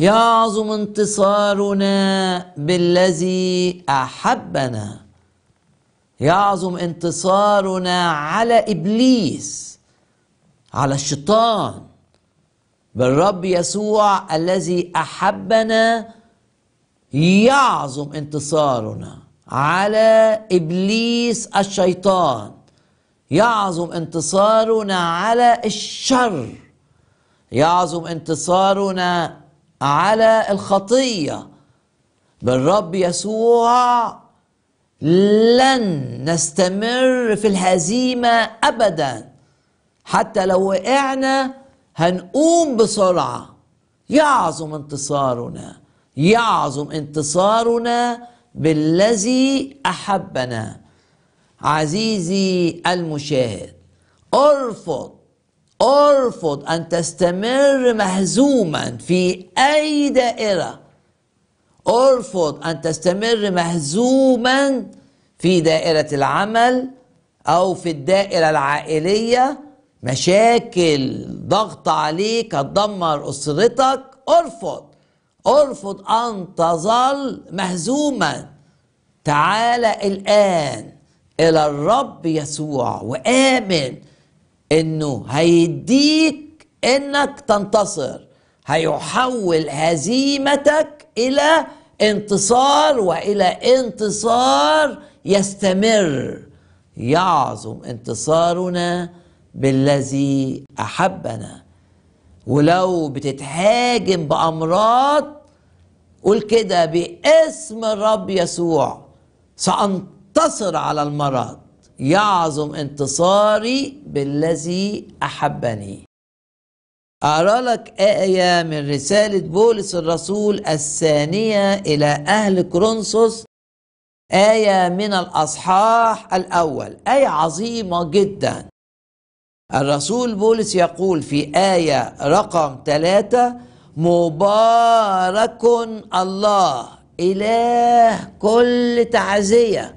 يعظم انتصارنا بالذي احبنا يعظم انتصارنا على ابليس على الشيطان بالرب يسوع الذي احبنا يعظم انتصارنا على ابليس الشيطان يعظم انتصارنا على الشر يعظم انتصارنا على الخطيه بالرب يسوع لن نستمر في الهزيمه ابدا حتى لو وقعنا هنقوم بسرعه يعظم انتصارنا يعظم انتصارنا بالذي احبنا عزيزي المشاهد ارفض ارفض ان تستمر مهزوما في اي دائره ارفض ان تستمر مهزوما في دائره العمل او في الدائره العائليه مشاكل ضغط عليك هتدمر اسرتك ارفض ارفض ان تظل مهزوما تعال الان الى الرب يسوع وامن انه هيديك انك تنتصر هيحول هزيمتك الى انتصار والى انتصار يستمر يعظم انتصارنا بالذي احبنا ولو بتتهاجم بامراض قول كده باسم الرب يسوع سانتصر على المرض يعظم انتصاري بالذي احبني اقرا لك ايه من رساله بولس الرسول الثانيه الى اهل كورنثوس ايه من الاصحاح الاول ايه عظيمه جدا الرسول بولس يقول في ايه رقم ثلاثه مبارك الله اله كل تعزيه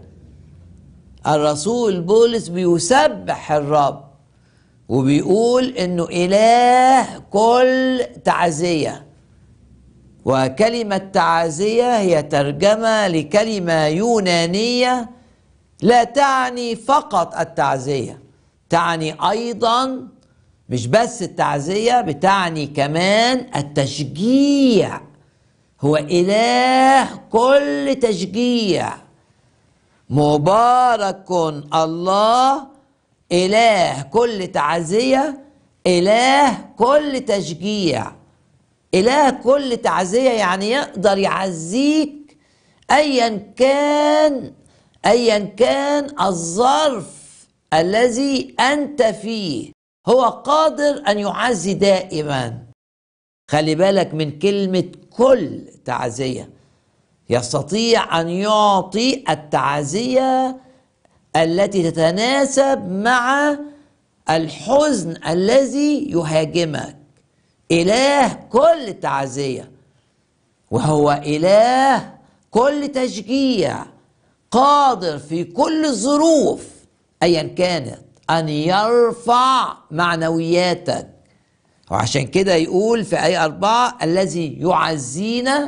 الرسول بولس بيسبح الرب وبيقول انه اله كل تعزيه وكلمه تعزيه هي ترجمه لكلمه يونانيه لا تعني فقط التعزيه تعني ايضا مش بس التعزيه بتعني كمان التشجيع هو اله كل تشجيع مبارك الله اله كل تعزيه اله كل تشجيع اله كل تعزيه يعني يقدر يعزيك ايا كان ايا كان الظرف الذي انت فيه هو قادر ان يعزي دائما خلي بالك من كلمه كل تعزيه يستطيع ان يعطي التعزيه التي تتناسب مع الحزن الذي يهاجمك اله كل تعزيه وهو اله كل تشجيع قادر في كل الظروف ايا كانت ان يرفع معنوياتك وعشان كده يقول في اي اربعه الذي يعزينا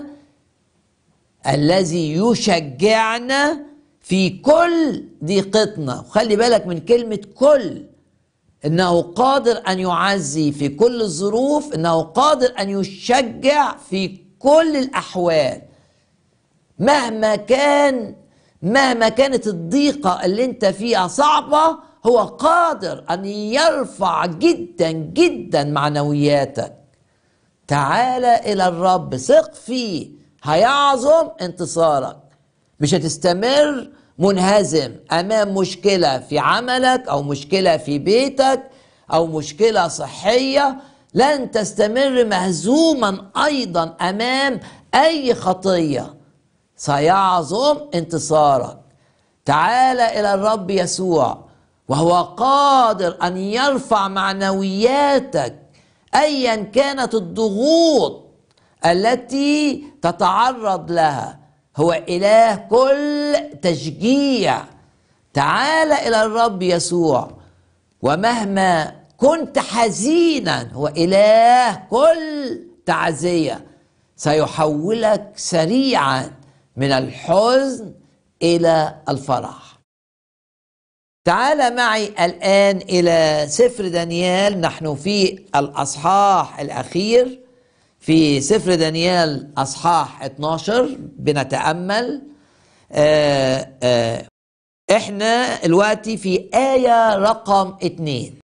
الذي يشجعنا في كل ضيقتنا وخلي بالك من كلمة كل إنه قادر أن يعزي في كل الظروف إنه قادر أن يشجع في كل الأحوال مهما كان مهما كانت الضيقة اللي انت فيها صعبة هو قادر أن يرفع جدا جدا معنوياتك تعال إلى الرب ثق فيه هيعظم انتصارك مش هتستمر منهزم امام مشكله في عملك او مشكله في بيتك او مشكله صحيه لن تستمر مهزوما ايضا امام اي خطيه سيعظم انتصارك تعال الى الرب يسوع وهو قادر ان يرفع معنوياتك ايا كانت الضغوط التي تتعرض لها هو اله كل تشجيع تعال الى الرب يسوع ومهما كنت حزينا هو اله كل تعزيه سيحولك سريعا من الحزن الى الفرح تعال معي الان الى سفر دانيال نحن في الاصحاح الاخير في سفر دانيال اصحاح 12 بنتامل آآ آآ احنا دلوقتي في ايه رقم اتنين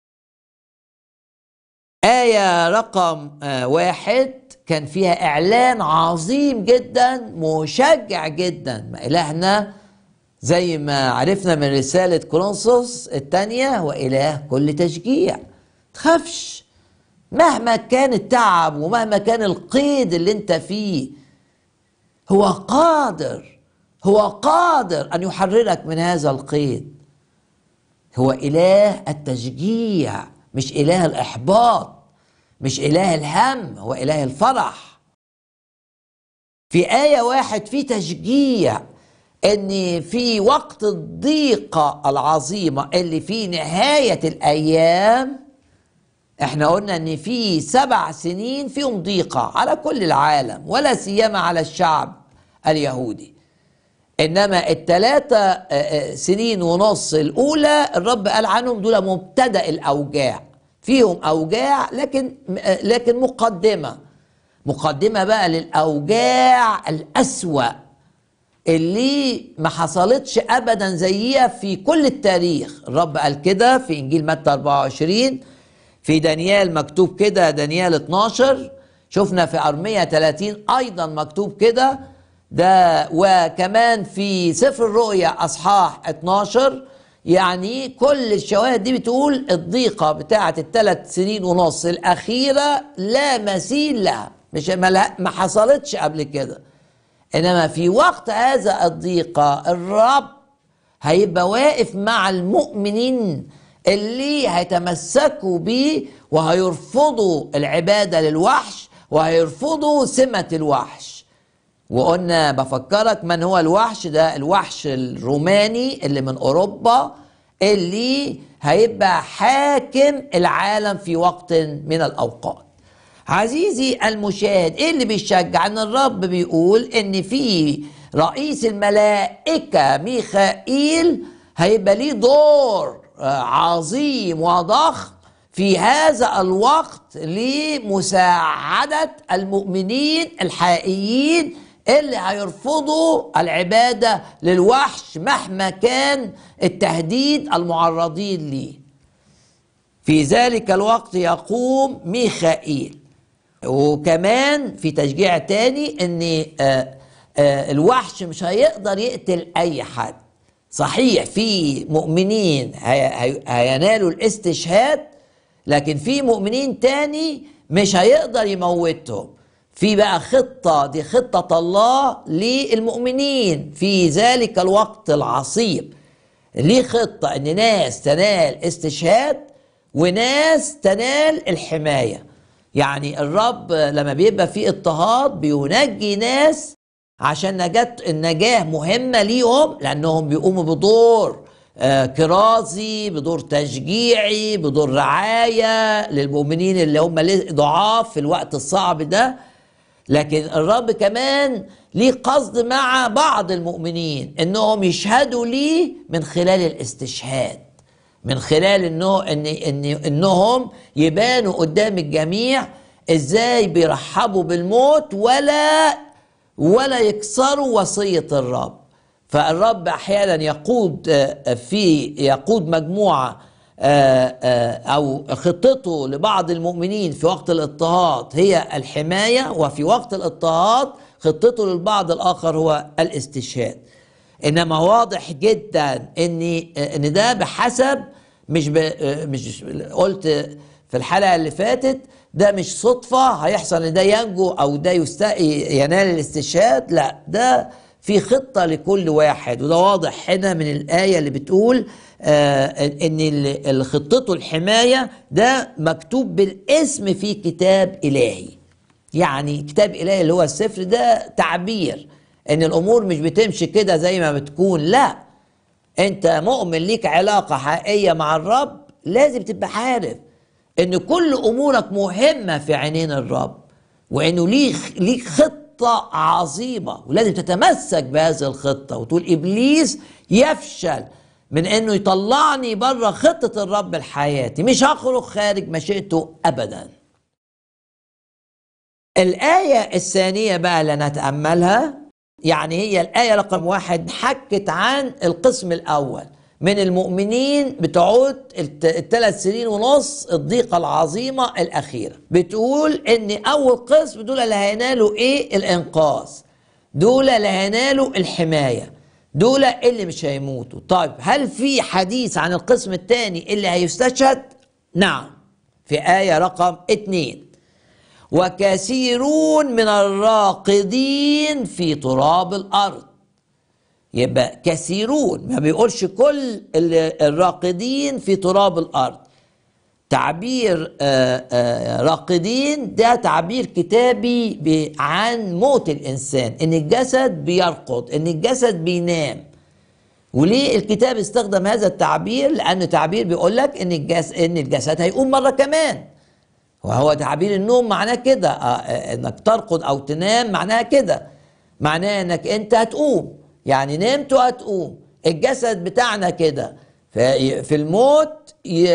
آية رقم آه واحد كان فيها إعلان عظيم جدا مشجع جدا ما إلهنا زي ما عرفنا من رسالة كورنثوس الثانية هو إله كل تشجيع تخافش مهما كان التعب ومهما كان القيد اللي انت فيه هو قادر هو قادر أن يحررك من هذا القيد هو إله التشجيع مش إله الإحباط مش إله الهم هو إله الفرح في آية واحد في تشجيع إن في وقت الضيقة العظيمة اللي في نهاية الأيام احنا قلنا ان في سبع سنين فيهم ضيقة على كل العالم ولا سيما على الشعب اليهودي انما الثلاثة سنين ونص الاولى الرب قال عنهم دول مبتدأ الاوجاع فيهم اوجاع لكن لكن مقدمة مقدمة بقى للاوجاع الاسوأ اللي ما حصلتش ابدا زيها في كل التاريخ الرب قال كده في انجيل متى 24 في دانيال مكتوب كده دانيال 12 شفنا في ارمية 30 ايضا مكتوب كده ده وكمان في سفر الرؤيا اصحاح 12 يعني كل الشواهد دي بتقول الضيقه بتاعه الثلاث سنين ونص الاخيره لا مثيل لها مش ما حصلتش قبل كده انما في وقت هذا الضيقه الرب هيبقى واقف مع المؤمنين اللي هيتمسكوا بيه وهيرفضوا العباده للوحش وهيرفضوا سمه الوحش وقلنا بفكرك من هو الوحش ده الوحش الروماني اللي من اوروبا اللي هيبقى حاكم العالم في وقت من الاوقات عزيزي المشاهد ايه اللي بيشجع ان الرب بيقول ان في رئيس الملائكه ميخائيل هيبقى ليه دور عظيم وضخم في هذا الوقت لمساعده المؤمنين الحقيقيين اللي هيرفضوا العبادة للوحش مهما كان التهديد المعرضين ليه في ذلك الوقت يقوم ميخائيل وكمان في تشجيع تاني ان آآ آآ الوحش مش هيقدر يقتل اي حد صحيح في مؤمنين هينالوا الاستشهاد لكن في مؤمنين تاني مش هيقدر يموتهم في بقى خطة دي خطة الله للمؤمنين في ذلك الوقت العصيب ليه خطة ان ناس تنال استشهاد وناس تنال الحماية يعني الرب لما بيبقى في اضطهاد بينجي ناس عشان نجاة النجاة مهمة ليهم لأنهم بيقوموا بدور آه كرازي بدور تشجيعي بدور رعاية للمؤمنين اللي هم ضعاف في الوقت الصعب ده لكن الرب كمان ليه قصد مع بعض المؤمنين انهم يشهدوا ليه من خلال الاستشهاد من خلال انه ان ان انهم يبانوا قدام الجميع ازاي بيرحبوا بالموت ولا ولا يكسروا وصيه الرب فالرب احيانا يقود في يقود مجموعه او خطته لبعض المؤمنين في وقت الاضطهاد هي الحمايه وفي وقت الاضطهاد خطته للبعض الاخر هو الاستشهاد انما واضح جدا ان ان ده بحسب مش ب مش قلت في الحلقه اللي فاتت ده مش صدفه هيحصل ان ده ينجو او ده يستقي ينال الاستشهاد لا ده في خطه لكل واحد وده واضح هنا من الايه اللي بتقول آه ان خطته الحمايه ده مكتوب بالاسم في كتاب الهي يعني كتاب الهي اللي هو السفر ده تعبير ان الامور مش بتمشي كده زي ما بتكون لا انت مؤمن ليك علاقه حقيقيه مع الرب لازم تبقى عارف ان كل امورك مهمه في عينين الرب وانه ليه ليك خطه عظيمه ولازم تتمسك بهذه الخطه وتقول ابليس يفشل من انه يطلعني بره خطه الرب لحياتي مش هخرج خارج مشيئته ابدا الآية الثانية بقى اللي نتأملها يعني هي الآية رقم واحد حكت عن القسم الأول من المؤمنين بتعود الثلاث سنين ونص الضيقة العظيمة الأخيرة بتقول إن أول قسم دول اللي هينالوا إيه الإنقاذ دول اللي هينالوا الحماية دول اللي مش هيموتوا طيب هل في حديث عن القسم الثاني اللي هيستشهد نعم في آية رقم اتنين وكثيرون من الراقدين في تراب الارض يبقى كثيرون ما بيقولش كل الراقدين في تراب الارض تعبير آآ آآ راقدين ده تعبير كتابي عن موت الانسان ان الجسد بيرقد ان الجسد بينام وليه الكتاب استخدم هذا التعبير لانه تعبير بيقول لك ان الجسد ان الجسد هيقوم مره كمان وهو تعبير النوم معناه كده آه انك ترقد او تنام معناها كده معناه انك انت هتقوم يعني نمت وهتقوم الجسد بتاعنا كده في الموت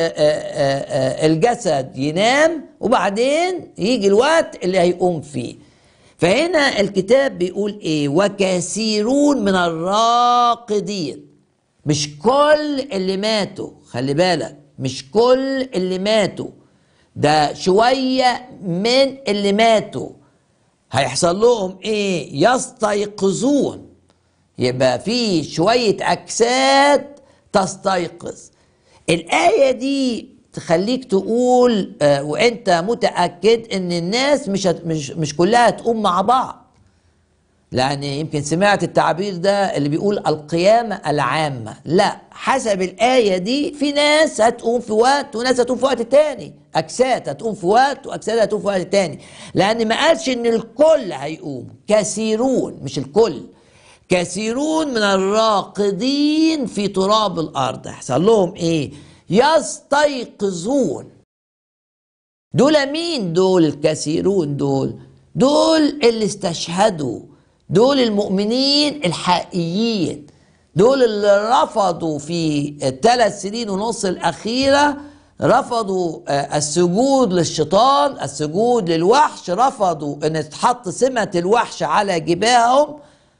الجسد ينام وبعدين يجي الوقت اللي هيقوم فيه فهنا الكتاب بيقول ايه وكثيرون من الراقدين مش كل اللي ماتوا خلي بالك مش كل اللي ماتوا ده شوية من اللي ماتوا هيحصل لهم ايه يستيقظون يبقى في شوية أجساد تستيقظ الآية دي تخليك تقول آه وانت متأكد ان الناس مش مش مش كلها تقوم مع بعض لان يمكن سمعت التعبير ده اللي بيقول القيامة العامة لا حسب الآية دي في ناس هتقوم في وقت وناس هتقوم في وقت تاني أجساد هتقوم في وقت وأجساد هتقوم في وقت تاني لأن ما قالش إن الكل هيقوم كثيرون مش الكل كثيرون من الراقدين في تراب الأرض يحصل لهم إيه يستيقظون دول مين دول الكثيرون دول دول اللي استشهدوا دول المؤمنين الحقيقيين دول اللي رفضوا في الثلاث سنين ونص الأخيرة رفضوا السجود للشيطان السجود للوحش رفضوا ان تتحط سمة الوحش على جباههم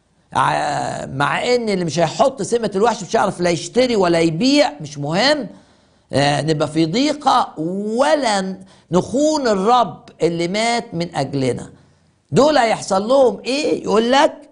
مع ان اللي مش هيحط سمة الوحش مش هيعرف لا يشتري ولا يبيع مش مهم نبقى في ضيقة ولا نخون الرب اللي مات من أجلنا دول هيحصل لهم ايه يقول لك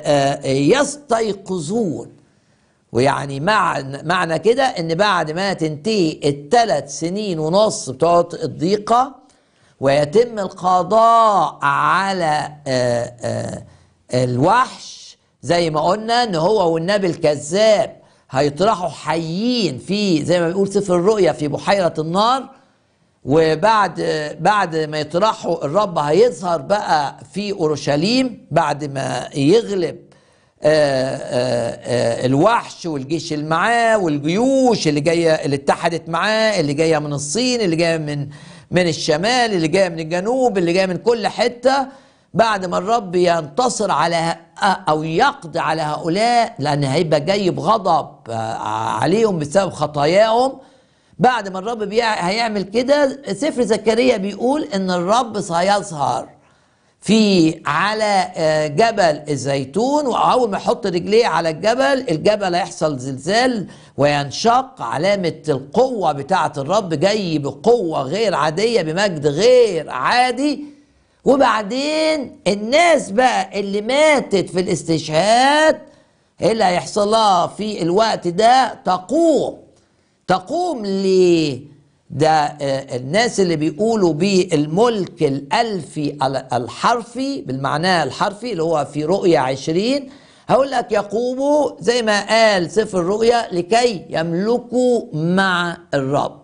يستيقظون ويعني معنى معنى كده ان بعد ما تنتهي الثلاث سنين ونص بتوع الضيقه ويتم القضاء على آآ آآ الوحش زي ما قلنا ان هو والنبي الكذاب هيطرحوا حيين في زي ما بيقول سفر الرؤيا في بحيره النار وبعد بعد ما يطرحوا الرب هيظهر بقى في اورشليم بعد ما يغلب آآ آآ الوحش والجيش اللي معاه والجيوش اللي جايه اللي اتحدت معاه اللي جايه من الصين اللي جايه من من الشمال اللي جايه من الجنوب اللي جايه من كل حته بعد ما الرب ينتصر على او يقضي على هؤلاء لان هيبقى جاي بغضب عليهم بسبب خطاياهم بعد ما الرب هيعمل كده سفر زكريا بيقول ان الرب سيظهر في على جبل الزيتون واول ما يحط رجليه على الجبل الجبل هيحصل زلزال وينشق علامه القوه بتاعه الرب جاي بقوه غير عاديه بمجد غير عادي وبعدين الناس بقى اللي ماتت في الاستشهاد اللي هيحصل لها في الوقت ده تقوم تقوم ليه ده الناس اللي بيقولوا بالملك الألفي الحرفي بالمعنى الحرفي اللي هو في رؤية عشرين هقول لك يقوموا زي ما قال سفر الرؤيا لكي يملكوا مع الرب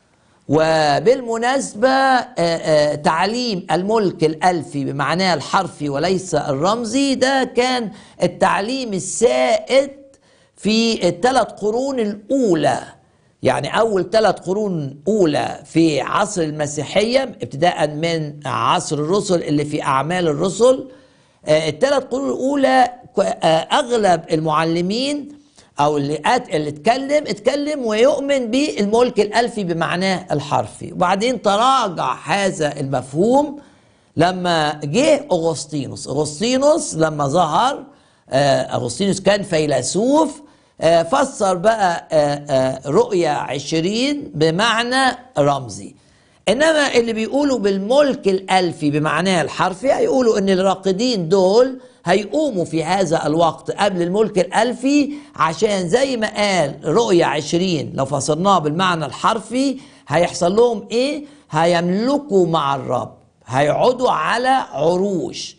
وبالمناسبة تعليم الملك الألفي بمعناه الحرفي وليس الرمزي ده كان التعليم السائد في الثلاث قرون الأولى يعني أول ثلاث قرون أولى في عصر المسيحية ابتداء من عصر الرسل اللي في أعمال الرسل آه، الثلاث قرون الأولى ك- آه، أغلب المعلمين أو اللي أت... اللي اتكلم اتكلم ويؤمن بالملك الألفي بمعناه الحرفي وبعدين تراجع هذا المفهوم لما جه أغسطينوس أغسطينوس لما ظهر آه، أغسطينوس كان فيلسوف آه، فسر بقى آه، آه، رؤية عشرين بمعنى رمزي إنما اللي بيقولوا بالملك الألفي بمعناه الحرفي هيقولوا إن الراقدين دول هيقوموا في هذا الوقت قبل الملك الألفي عشان زي ما قال رؤية عشرين لو فسرناها بالمعنى الحرفي هيحصل لهم إيه؟ هيملكوا مع الرب هيقعدوا على عروش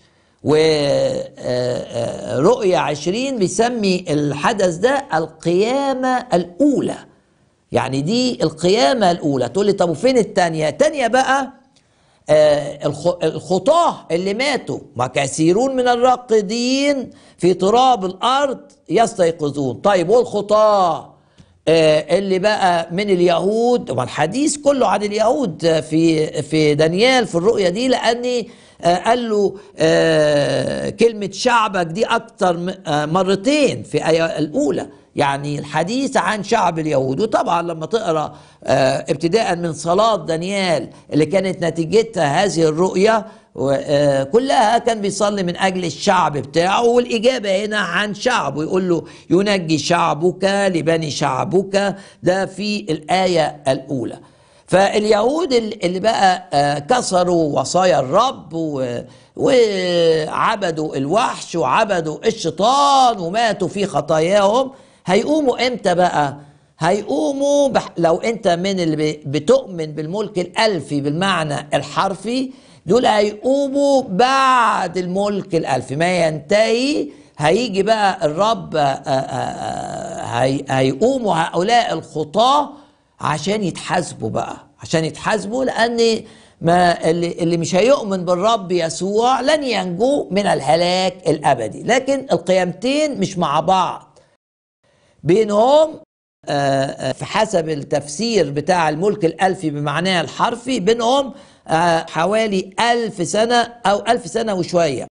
ورؤية عشرين بيسمي الحدث ده القيامة الأولى يعني دي القيامة الأولى تقول لي طب وفين التانية التانية بقى آه، الخ- الخطاة اللي ماتوا وكثيرون من الراقدين في تراب الأرض يستيقظون طيب والخطاة آه، اللي بقى من اليهود والحديث كله عن اليهود آه، في في دانيال في الرؤية دي لأن آه، قال له آه، كلمة شعبك دي أكتر م- آه، مرتين في آية الأولى يعني الحديث عن شعب اليهود وطبعا لما تقرا آه، ابتداء من صلاه دانيال اللي كانت نتيجتها هذه الرؤيه و- آه، كلها كان بيصلي من اجل الشعب بتاعه والاجابه هنا عن شعب ويقول له ينجي شعبك لبني شعبك ده في الايه الاولى فاليهود اللي اللي بقى آه، كسروا وصايا الرب و- وعبدوا الوحش وعبدوا الشيطان وماتوا في خطاياهم هيقوموا امتى بقى هيقوموا بح... لو انت من اللي ب- بتؤمن بالملك الالفي بالمعنى الحرفي دول هيقوموا بعد الملك الالفي ما ينتهي هيجي بقى الرب آه، آه، آه، هي... هيقوموا هؤلاء الخطاه عشان يتحاسبوا بقى عشان يتحاسبوا لان ما اللي, اللي مش هيؤمن بالرب يسوع لن ينجو من الهلاك الابدي لكن القيامتين مش مع بعض بينهم آه، آه، في حسب التفسير بتاع الملك الألفي بمعناه الحرفي بينهم آه، حوالي ألف سنة أو ألف سنة وشوية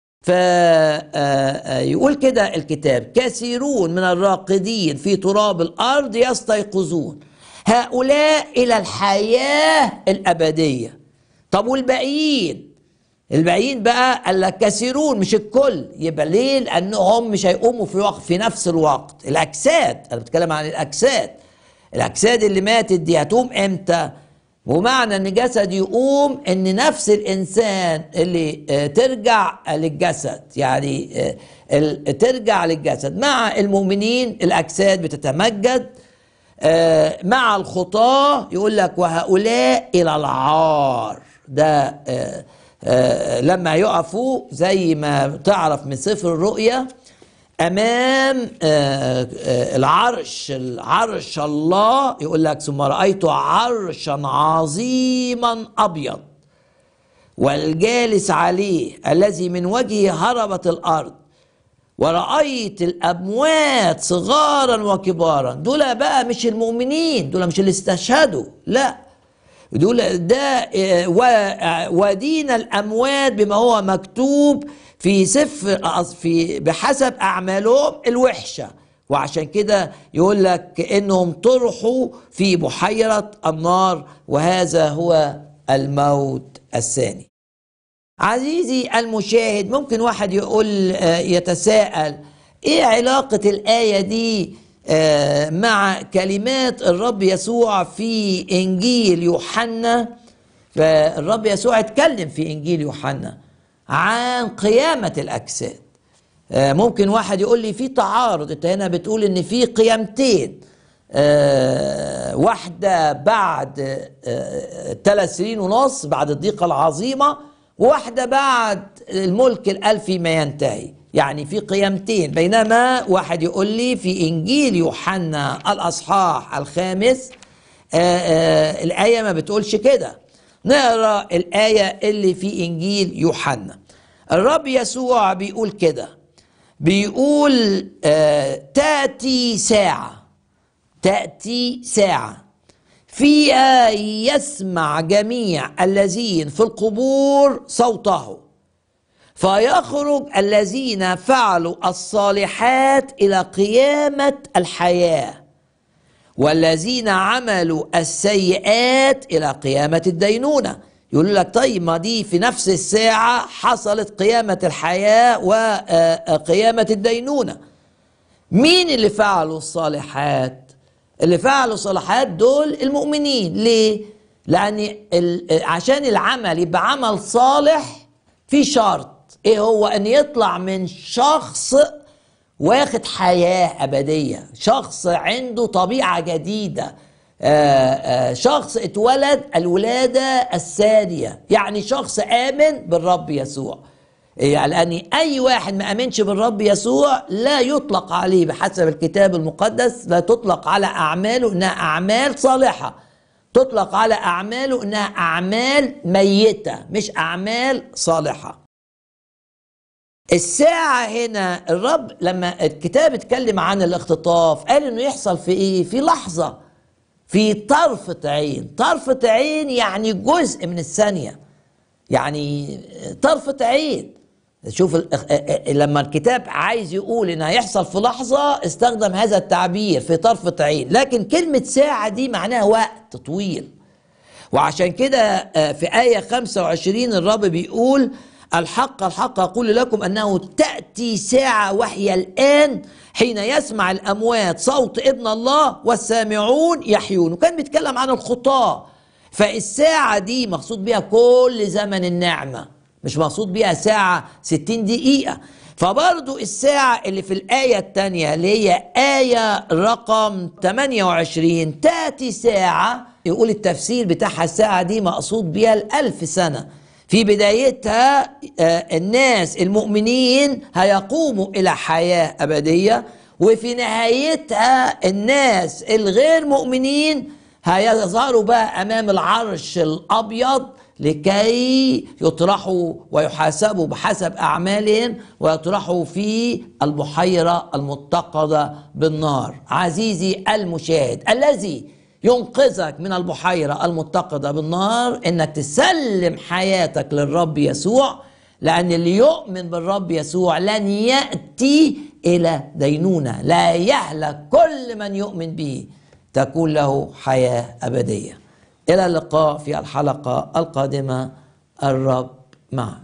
فيقول كده الكتاب كثيرون من الراقدين في تراب الأرض يستيقظون هؤلاء إلى الحياة الأبدية طب والباقيين الباقيين بقى قال لك كثيرون مش الكل يبقى ليه لانهم مش هيقوموا في وقت في نفس الوقت الاجساد انا بتكلم عن الاجساد الاجساد اللي ماتت دي هتقوم امتى ومعنى ان جسد يقوم ان نفس الانسان اللي آه، ترجع للجسد يعني آه، ال- ترجع للجسد مع المؤمنين الاجساد بتتمجد آه، مع الخطاة يقول لك وهؤلاء إلى العار ده آه، آه، لما يقفوا زي ما تعرف من سفر الرؤيا أمام آه، آه، العرش العرش الله يقول لك ثم رأيت عرشا عظيما أبيض والجالس عليه الذي من وجهه هربت الأرض ورأيت الأموات صغارا وكبارا دول بقى مش المؤمنين دول مش اللي استشهدوا لا دول ده آه، و- آه، ودين الأموات بما هو مكتوب في سفر في بحسب أعمالهم الوحشة وعشان كده يقول لك إنهم طرحوا في بحيرة النار وهذا هو الموت الثاني عزيزي المشاهد ممكن واحد يقول آه، يتساءل ايه علاقة الآية دي آه، مع كلمات الرب يسوع في إنجيل يوحنا فالرب يسوع اتكلم في إنجيل يوحنا عن قيامة الأجساد آه، ممكن واحد يقول لي في تعارض انت هنا بتقول ان في قيامتين آه، واحدة بعد آه، ثلاث سنين ونص بعد الضيقة العظيمة وواحدة بعد الملك الألفي ما ينتهي يعني في قيامتين بينما واحد يقول لي في إنجيل يوحنا الأصحاح الخامس آه، آه، الآية ما بتقولش كده نقرأ الآية اللي في إنجيل يوحنا الرب يسوع بيقول كده بيقول آه، تأتي ساعة تأتي ساعة فيها يسمع جميع الذين في القبور صوته فيخرج الذين فعلوا الصالحات إلى قيامة الحياة والذين عملوا السيئات إلى قيامة الدينونة يقول لك طيب ما دي في نفس الساعة حصلت قيامة الحياة وقيامة الدينونة مين اللي فعلوا الصالحات اللي فعلوا الصالحات دول المؤمنين ليه لأن عشان العمل يبقى عمل صالح في شرط ايه هو ان يطلع من شخص واخد حياة أبدية شخص عنده طبيعة جديدة آآ آآ شخص اتولد الولادة الثانية يعني شخص آمن بالرب يسوع يعني لأن أي واحد ما آمنش بالرب يسوع لا يطلق عليه بحسب الكتاب المقدس لا تطلق على أعماله إنها أعمال صالحة تطلق على أعماله إنها أعمال ميتة مش أعمال صالحة الساعة هنا الرب لما الكتاب اتكلم عن الاختطاف قال انه يحصل في ايه؟ في لحظة في طرفة عين طرفة عين يعني جزء من الثانية يعني طرفة عين شوف لما الكتاب عايز يقول انه هيحصل في لحظة استخدم هذا التعبير في طرفة عين لكن كلمة ساعة دي معناها وقت طويل وعشان كده في آية 25 الرب بيقول الحق الحق أقول لكم أنه تأتي ساعة وهي الآن حين يسمع الأموات صوت ابن الله والسامعون يحيون وكان بيتكلم عن الخطاة فالساعة دي مقصود بها كل زمن النعمة مش مقصود بها ساعة ستين دقيقة فبرضو الساعة اللي في الآية الثانية اللي هي آية رقم 28 تأتي ساعة يقول التفسير بتاعها الساعة دي مقصود بها الألف سنة في بدايتها الناس المؤمنين هيقوموا إلى حياة أبدية وفي نهايتها الناس الغير مؤمنين هيظهروا بقى أمام العرش الأبيض لكي يطرحوا ويحاسبوا بحسب أعمالهم ويطرحوا في البحيرة المتقدة بالنار عزيزي المشاهد الذي ينقذك من البحيرة المتقدة بالنار انك تسلم حياتك للرب يسوع لأن اللي يؤمن بالرب يسوع لن يأتي إلى دينونة لا يهلك كل من يؤمن به تكون له حياة أبدية إلى اللقاء في الحلقة القادمة الرب معك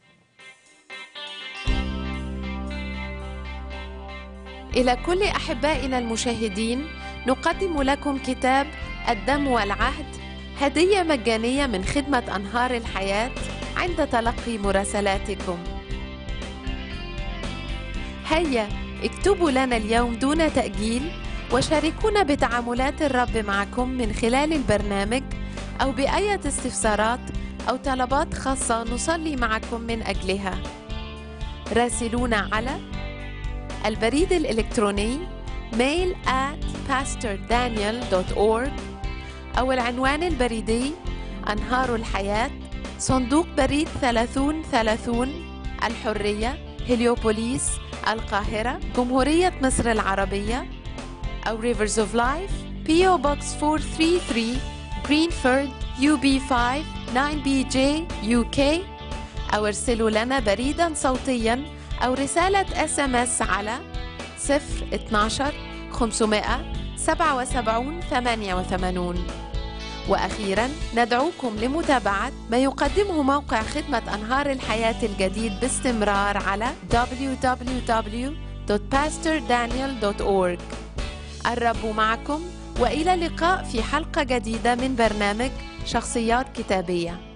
إلى كل أحبائنا المشاهدين نقدم لكم كتاب الدم والعهد هدية مجانية من خدمة أنهار الحياة عند تلقي مراسلاتكم. هيا اكتبوا لنا اليوم دون تأجيل وشاركونا بتعاملات الرب معكم من خلال البرنامج أو بأية استفسارات أو طلبات خاصة نصلي معكم من أجلها. راسلونا على البريد الإلكتروني mail at pastordaniel.org أو العنوان البريدي أنهار الحياة صندوق بريد 3030 الحرية هليوبوليس القاهرة جمهورية مصر العربية أو Rivers of Life PO Box 433 Greenford UB5 9BJ UK أو ارسلوا لنا بريدا صوتيا أو رسالة اس ام اس على 012 577 88 وأخيرا ندعوكم لمتابعة ما يقدمه موقع خدمة أنهار الحياة الجديد باستمرار على www.pastordaniel.org الرب معكم وإلى اللقاء في حلقة جديدة من برنامج شخصيات كتابية